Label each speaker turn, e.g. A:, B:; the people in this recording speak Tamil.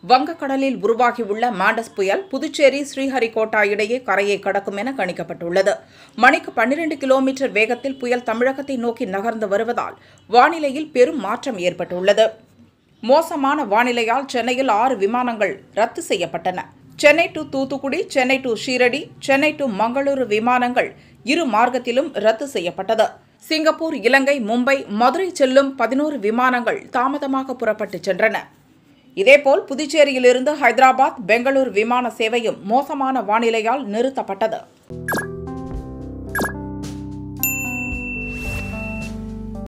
A: வங்கக்கடலில் உருவாகியுள்ள மாண்டஸ் புயல் புதுச்சேரி ஸ்ரீஹரிகோட்டா இடையே கரையை கடக்கும் என கணிக்கப்பட்டுள்ளது மணிக்கு பன்னிரண்டு கிலோமீட்டர் வேகத்தில் புயல் தமிழகத்தை நோக்கி நகர்ந்து வருவதால் வானிலையில் பெரும் மாற்றம் ஏற்பட்டுள்ளது மோசமான வானிலையால் சென்னையில் ஆறு விமானங்கள் ரத்து செய்யப்பட்டன Chennai to Thoothukudi Chennai to Shirdi Chennai to Mangaluru விமானங்கள் இரு மார்க்கத்திலும் ரத்து செய்யப்பட்டது சிங்கப்பூர் இலங்கை மும்பை மதுரை செல்லும் பதினோரு விமானங்கள் தாமதமாக புறப்பட்டுச் சென்றன இதேபோல் புதுச்சேரியிலிருந்து ஹைதராபாத் பெங்களூர் விமான சேவையும் மோசமான வானிலையால் நிறுத்தப்பட்டது